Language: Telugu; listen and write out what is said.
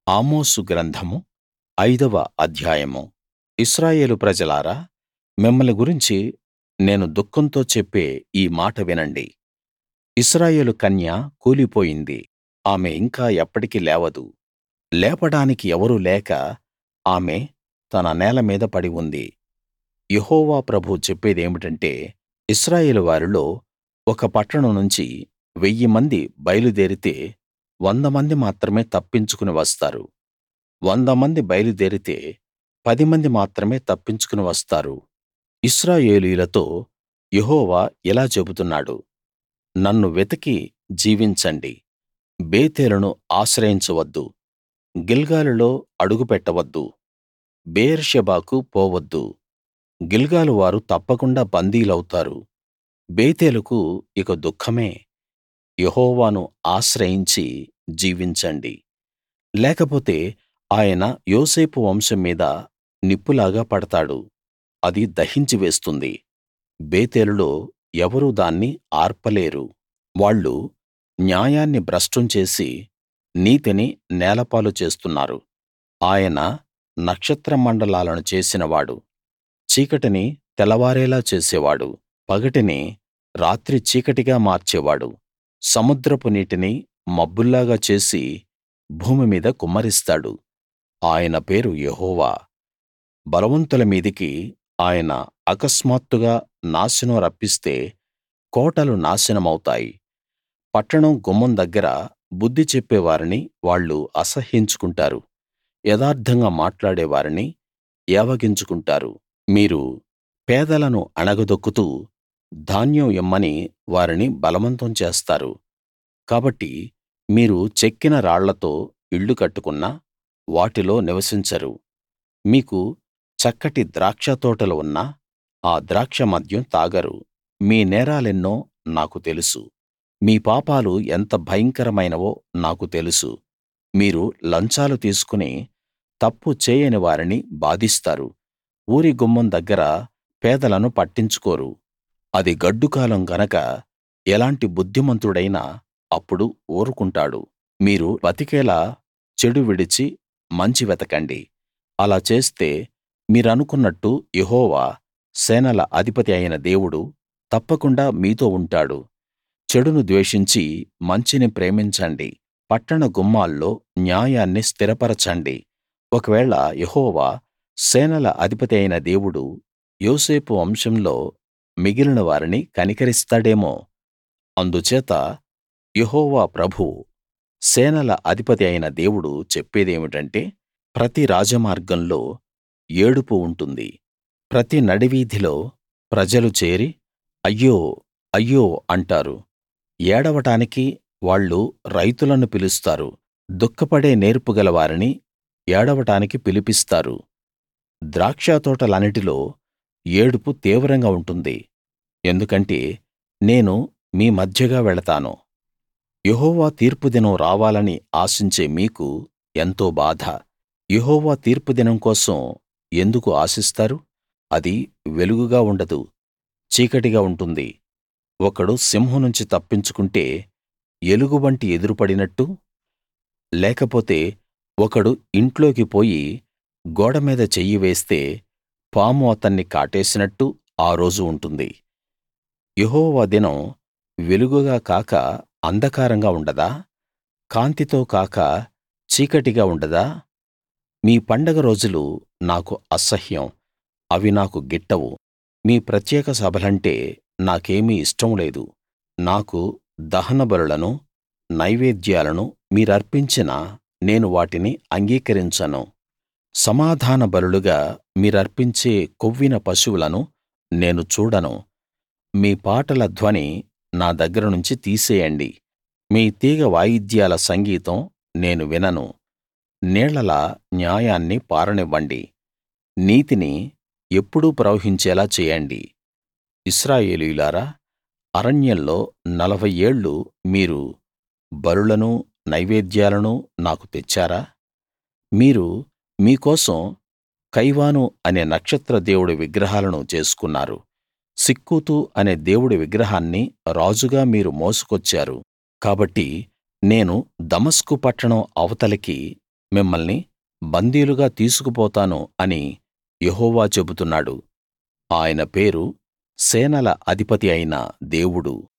ఆమోసు గ్రంథము ఐదవ అధ్యాయము ఇశ్రాయేలు ప్రజలారా మిమ్మల్ని గురించి నేను దుఃఖంతో చెప్పే ఈ మాట వినండి ఇశ్రాయేలు కన్య కూలిపోయింది ఆమె ఇంకా ఎప్పటికీ లేవదు లేపడానికి ఎవరూ లేక ఆమె తన నేల మీద పడి ఉంది యెహోవా ప్రభువు చెప్పేదేమిటంటే ఇశ్రాయేలు వారిలో ఒక పట్టణం నుంచి వెయ్యి మంది బయలుదేరితే వందమంది మాత్రమే తప్పించుకుని వస్తారు వందమంది బయలుదేరితే పదిమంది మాత్రమే తప్పించుకుని వస్తారు ఇశ్రాయేలీయులతో యెహోవా ఇలా చెబుతున్నాడు నన్ను వెతికి జీవించండి బేతేలును ఆశ్రయించవద్దు గిల్గాలులో అడుగు పెట్టవద్దు బెయేర్షెబాకు పోవద్దు గిల్గాలు వారు తప్పకుండా బందీలవుతారు బేతేలుకు ఇక దుఃఖమే యెహోవాను ఆశ్రయించి జీవించండి లేకపోతే ఆయన యోసేపు వంశం మీద నిప్పులాగా పడతాడు అది దహించి వేస్తుంది బేతేలులో ఎవరూ దాన్ని ఆర్పలేరు వాళ్ళు న్యాయాన్ని భ్రష్టం చేసి నీతిని నేలపాలు చేస్తున్నారు ఆయన నక్షత్ర మండలాలను చేసినవాడు చీకటిని తెలవారేలా చేసేవాడు పగటిని రాత్రి చీకటిగా మార్చేవాడు సముద్రపు నీటిని మబ్బుల్లాగా చేసి భూమి మీద కుమ్మరిస్తాడు ఆయన పేరు యెహోవా బలవంతుల మీదికి ఆయన అకస్మాత్తుగా నాశనం రప్పిస్తే కోటలు నాశనమౌతాయి పట్టణం గుమ్మం దగ్గర బుద్ధి చెప్పే వారిని వాళ్ళు అసహ్యించుకుంటారు యథార్థంగా మాట్లాడే వారిని ఏవగించుకుంటారు మీరు పేదలను అణగదొక్కుతూ ధాన్యం ఇమ్మని వారిని బలవంతం చేస్తారు కాబట్టి మీరు చెక్కిన రాళ్లతో ఇళ్ళు కట్టుకున్నా వాటిలో నివసించరు మీకు చక్కటి ద్రాక్షతోటలు ఉన్నా ఆ ద్రాక్ష మద్యం తాగరు మీ నేరాలెన్నో నాకు తెలుసు మీ పాపాలు ఎంత భయంకరమైనవో నాకు తెలుసు మీరు లంచాలు తీసుకుని తప్పు చేయని వారిని బాధిస్తారు ఊరి గుమ్మం దగ్గర పేదలను పట్టించుకోరు అది గడ్డుకాలం గనక ఎలాంటి బుద్ధిమంతుడైనా అప్పుడు ఊరుకుంటాడు మీరు బతికేలా చెడు విడిచి మంచి వెతకండి అలా చేస్తే మీరనుకున్నట్టు యెహోవా సేనల అధిపతి అయిన దేవుడు తప్పకుండా మీతో ఉంటాడు చెడును ద్వేషించి మంచిని ప్రేమించండి పట్టణ గుమ్మాల్లో న్యాయాన్ని స్థిరపరచండి ఒకవేళ యెహోవా సేనల అధిపతి అయిన దేవుడు యోసేపు వంశంలో మిగిలిన వారిని కనికరిస్తాడేమో అందుచేత యెహోవా ప్రభువు సేనల అధిపతి అయిన దేవుడు చెప్పేదేమిటంటే ప్రతి రాజమార్గంలో ఏడుపు ఉంటుంది ప్రతి నడివీధిలో ప్రజలు చేరి అయ్యో అయ్యో అంటారు ఏడవడానికి వాళ్ళు రైతులను పిలుస్తారు దుఃఖపడే నేర్పుగల వారిని ఏడవడానికి పిలిపిస్తారు ద్రాక్షతోటలన్నిటిలో ఏడుపు తీవ్రంగా ఉంటుంది ఎందుకంటే నేను మీ మధ్యగా వెళతాను యెహోవా తీర్పు దినం రావాలని ఆశించే మీకు ఎంతో బాధ యెహోవా తీర్పు దినం కోసం ఎందుకు ఆశిస్తారు అది వెలుగుగా ఉండదు చీకటిగా ఉంటుంది ఒకడు సింహం నుంచి తప్పించుకుంటే ఎలుగుబంటి ఎదురుపడినట్టు లేకపోతే ఒకడు ఇంట్లోకి పోయి గోడ మీద చెయ్యి వేస్తే పాము అతన్ని కాటేసినట్టు ఆ రోజు ఉంటుంది యెహోవా దినం వెలుగుగా కాక అంధకారంగా ఉండదా కాంతితో కాక చీకటిగా ఉండదా మీ పండగ రోజులు నాకు అసహ్యం అవి నాకు గిట్టవు మీ ప్రత్యేక సభలంటే నాకేమీ ఇష్టం లేదు నాకు దహన బలులను నైవేద్యాలను మీరర్పించినా నేను వాటిని అంగీకరించను సమాధాన బలులుగా మీరర్పించే కొవ్విన పశువులను నేను చూడను మీ పాటల ధ్వని నా దగ్గర నుంచి తీసేయండి మీ తీగ వాయిద్యాల సంగీతం నేను వినను నీళ్లలా న్యాయాన్ని పారనివ్వండి నీతిని ఎప్పుడూ ప్రవహించేలా చేయండి ఇశ్రాయేలీయులారా అరణ్యంలో నలభై ఏళ్ళు మీరు బలులనూ నైవేద్యాలనూ నాకు తెచ్చారా మీరు మీ కోసం కైవాను అనే నక్షత్ర దేవుడి విగ్రహాలను చేసుకున్నారు సిక్కూతు అనే దేవుడి విగ్రహాన్ని రాజుగా మీరు మోసుకొచ్చారు కాబట్టి నేను దమస్కు పట్టణం అవతలికి మిమ్మల్ని బందీలుగా తీసుకుపోతాను అని యెహోవా చెబుతున్నాడు ఆయన పేరు సేనల అధిపతి అయిన దేవుడు